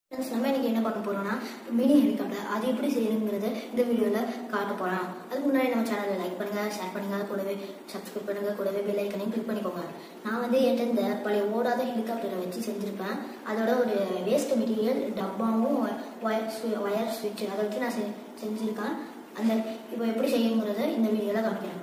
friends நம்ம இன்னைக்கு என்ன பார்க்க போறோம்னா மினி ஹெலிகாப்டர் அது எப்படி செய்யணுங்கிறத இந்த வீடியோவில் காட்ட போறோம் அதுக்கு முன்னாடி நம்ம சேனலை லைக் பண்ணுங்க ஷேர் பண்ணுங்க கூடவே சப்ஸ்கிரைப் பண்ணுங்க கூடவே பெல் ஐக்கனையும் கிளிக் பண்ணிக்கோங்க நான் வந்து என்கிட்ட இந்த பழைய ஓடாத ஹெலிகாப்டரை வச்சு செஞ்சிருப்பேன் அதோட ஒரு வேஸ்ட் மெட்டீரியல் டப்பாவும் ஒயர் ஒயர் ஸ்விட்ச் அதை வச்சு நான் செ- செஞ்சிருக்கேன் அந்த இப்போ எப்படி செய்யணுங்கிறத இந்த வீடியோவில் காமிக்கிறேன்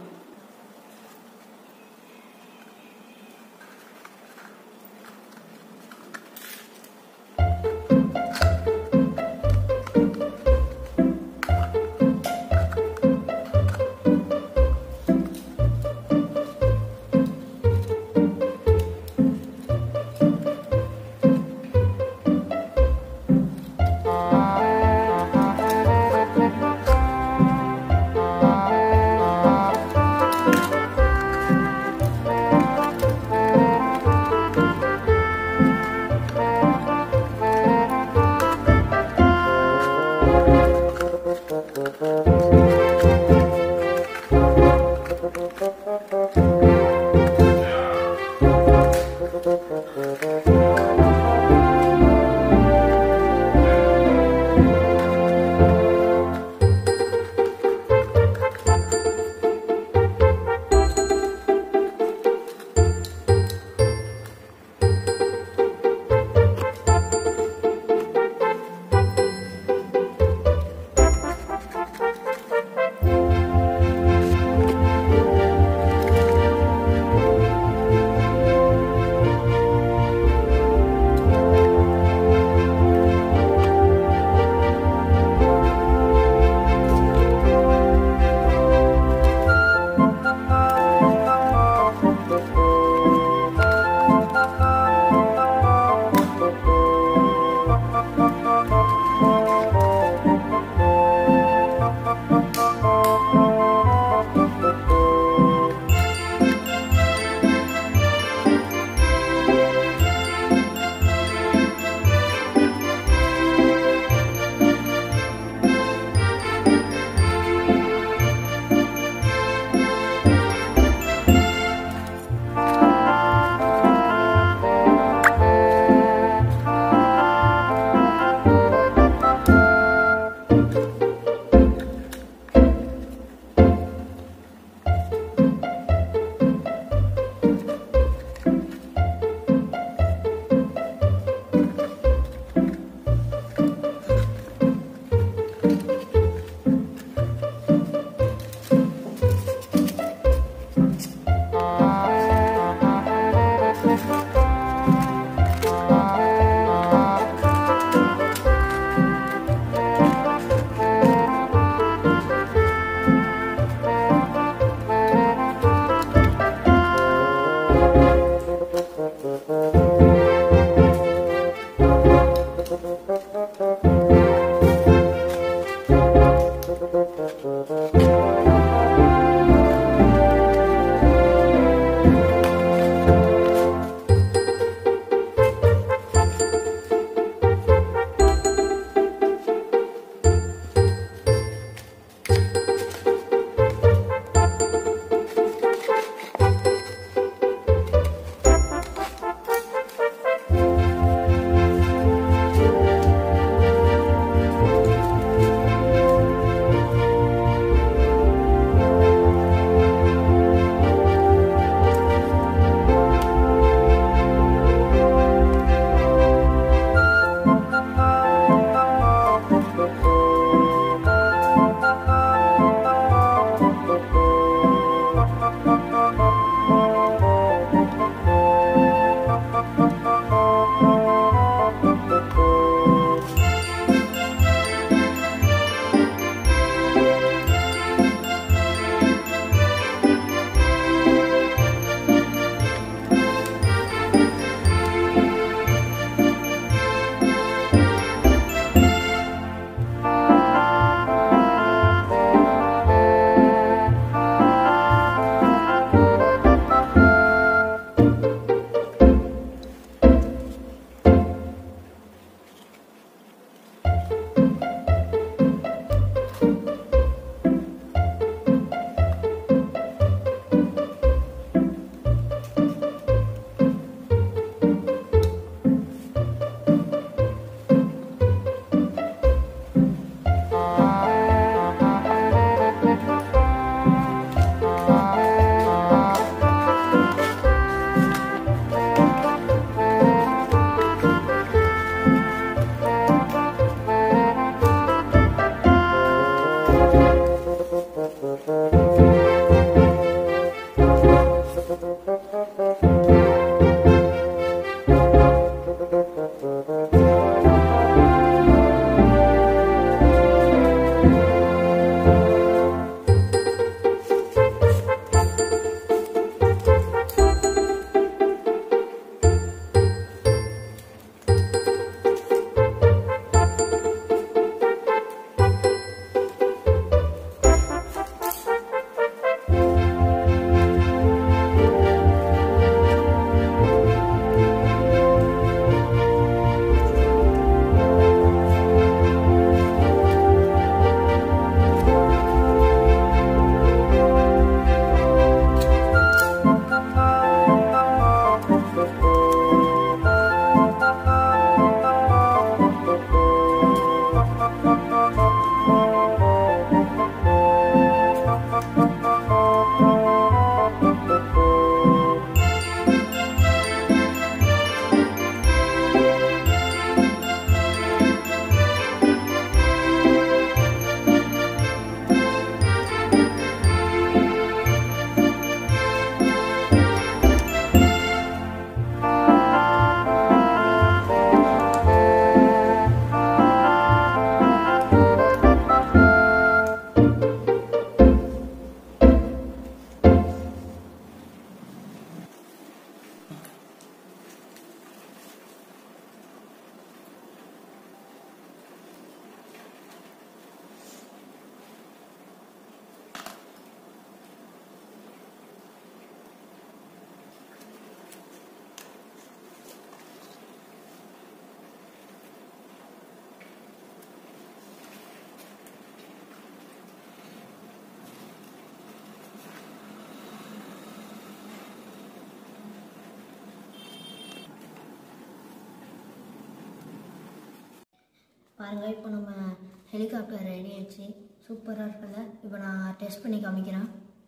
பாருங்கள் இப்போ நம்ம ஹெலிகாப்டர் ரெடி ஆயிடுச்சு சூப்பராக இருக்குல்ல இப்போ நான் டெஸ்ட் பண்ணி காமிக்கிறேன்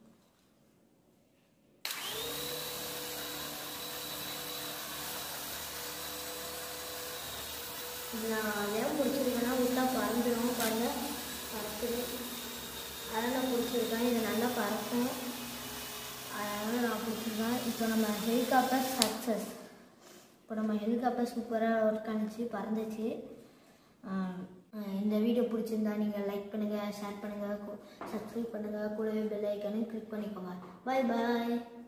இது நான் ஏன் பிடிச்சிருக்கேன்னா உள்ளே பறந்துடும் பாருங்க பறக்குது அதனால் பிடிச்சிருக்கேன் இது நல்லா பறக்கும் அதனால் நான் பிடிச்சிருக்கேன் இப்போ நம்ம ஹெலிகாப்டர் சக்ஸஸ் இப்போ நம்ம ஹெலிகாப்டர் சூப்பராக ஒர்க் ஆனிச்சு பறந்துச்சு ஆஹ் ஆஹ் இந்த வீடியோ பிடிச்சிருந்தா நீங்கள் லைக் பண்ணுங்கள் ஷேர் பண்ணுங்கள் சப்ஸ்கிரைப் பண்ணுங்கள் கூடவே பெல் ஐக்கானையும் கிளிக் பண்ணிக்கோங்க பாய் பாய்